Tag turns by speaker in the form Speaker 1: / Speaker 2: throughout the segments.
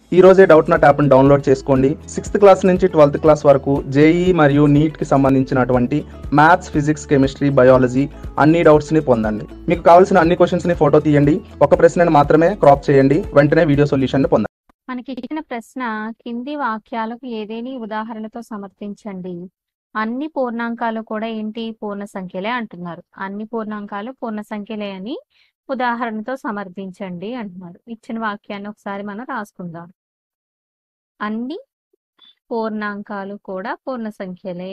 Speaker 1: ఈ రోజే Doubtnut యాప్ని డౌన్లోడ్ చేసుకోండి సిక్స్త్ క్లాస్ నుంచి ట్వెల్త్ క్లాస్ వరకు జేఈ మరియు నీట్కి సంబంధించినటువంటి మ్యాథ్స్ ఫిజిక్స్ కెమిస్ట్రీ బయాలజీ అన్ని డౌట్స్ని పొందండి మీకు కావాల్సిన అన్ని క్వశ్చన్స్ని ఫోటో తీయండి ఒక ప్రశ్నను మాత్రమే క్రాప్ చేయండి వెంటనే వీడియో సొల్యూషన్ పొందండి
Speaker 2: మనకి ఇచ్చిన ప్రశ్న కింది వాక్యాలకు ఏదేని ఉదాహరణతో సమర్థించండి అన్ని పూర్ణాంకాలు కూడా ఏంటి పూర్ణ సంఖ్యలే అంటున్నారు అన్ని పూర్ణాంకాలు పూర్ణ సంఖ్యలే అని ఉదాహరణతో సమర్థించండి అంటున్నారు ఇచ్చిన వాక్యాన్ని ఒకసారి మనం రాసుకుందాం అన్ని పూర్ణాంకాలు కూడా పూర్ణ సంఖ్యలే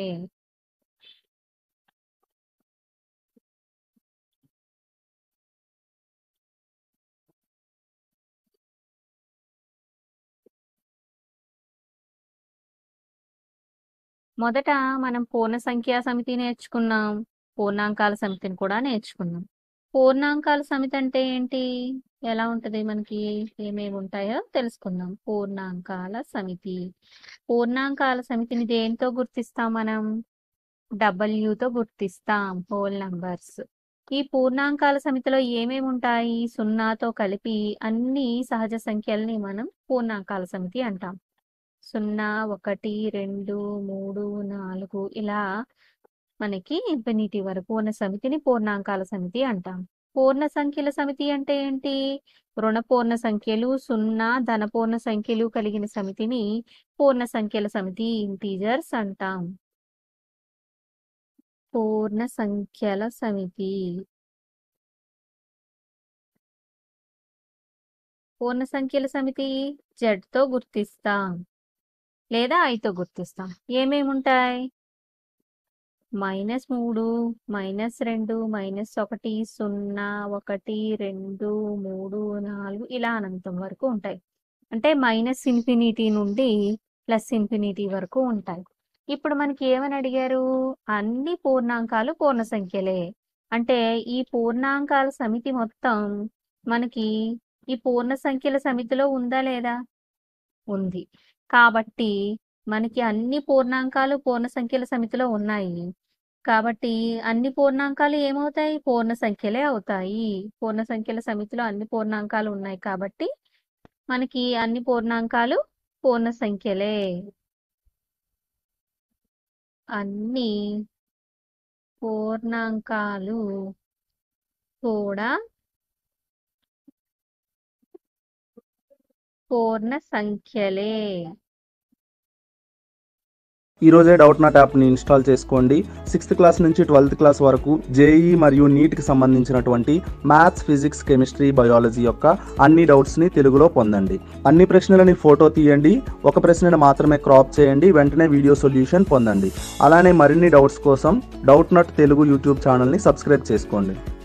Speaker 2: మొదట మనం పూర్ణ సంఖ్యా సమితి నేర్చుకున్నాం పూర్ణాంకాల సమితిని కూడా నేర్చుకున్నాం పూర్ణాంకాల సమితి అంటే ఏంటి ఎలా ఉంటది మనకి ఏమేమి ఉంటాయో తెలుసుకుందాం పూర్ణాంకాల సమితి పూర్ణాంకాల సమితిని దేనితో గుర్తిస్తాం మనం డబ్ల్యూతో గుర్తిస్తాం హోల్ నంబర్స్ ఈ పూర్ణాంకాల సమితిలో ఏమేమి ఉంటాయి సున్నాతో కలిపి అన్ని సహజ సంఖ్యల్ని మనం పూర్ణాంకాల సమితి అంటాం సున్నా ఒకటి రెండు మూడు నాలుగు ఇలా మనకి ఇన్ఫినిటీ వరకు ఉన్న సమితిని పూర్ణాంకాల సమితి అంటాం పూర్ణ సంఖ్యల సమితి అంటే ఏంటి రుణ పూర్ణ సంఖ్యలు సున్నా ధన పూర్ణ సంఖ్యలు కలిగిన సమితిని పూర్ణ సంఖ్యల సమితి ఇంటీజర్స్ అంటాం పూర్ణ సంఖ్యల సమితి పూర్ణ సంఖ్యల సమితి జెడ్ తో గుర్తిస్తాం లేదా ఐతో గుర్తిస్తాం ఏమేమి ఉంటాయి మైనస్ మూడు మైనస్ రెండు మైనస్ ఒకటి సున్నా ఒకటి రెండు మూడు నాలుగు ఇలా అనంతం వరకు ఉంటాయి అంటే మైనస్ ఇన్ఫినిటీ నుండి ప్లస్ ఇన్ఫినిటీ వరకు ఉంటాయి ఇప్పుడు మనకి ఏమని అడిగారు అన్ని పూర్ణాంకాలు పూర్ణ సంఖ్యలే అంటే ఈ పూర్ణాంకాల సమితి మొత్తం మనకి ఈ పూర్ణ సంఖ్యల సమితిలో ఉందా లేదా ఉంది కాబట్టి మనకి అన్ని పూర్ణాంకాలు పూర్ణ సంఖ్యల సమితిలో ఉన్నాయి కాబట్టి అన్ని పూర్ణాంకాలు ఏమవుతాయి పూర్ణ సంఖ్యలే అవుతాయి పూర్ణ సంఖ్యల సమితిలో అన్ని పూర్ణాంకాలు ఉన్నాయి కాబట్టి మనకి అన్ని పూర్ణాంకాలు పూర్ణ సంఖ్యలే అన్ని పూర్ణాంకాలు కూడా పూర్ణ సంఖ్యలే
Speaker 1: ఈ రోజే డౌట్ నాట్ యాప్ని ఇన్స్టాల్ చేసుకోండి సిక్స్త్ క్లాస్ నుంచి ట్వెల్త్ క్లాస్ వరకు జేఈ మరియు నీట్కి సంబంధించినటువంటి మ్యాథ్స్ ఫిజిక్స్ కెమిస్ట్రీ బయాలజీ యొక్క అన్ని డౌట్స్ని తెలుగులో పొందండి అన్ని ప్రశ్నలని ఫోటో తీయండి ఒక ప్రశ్నను మాత్రమే క్రాప్ చేయండి వెంటనే వీడియో సొల్యూషన్ పొందండి అలానే మరిన్ని డౌట్స్ కోసం డౌట్ నాట్ తెలుగు యూట్యూబ్ ఛానల్ని సబ్స్క్రైబ్ చేసుకోండి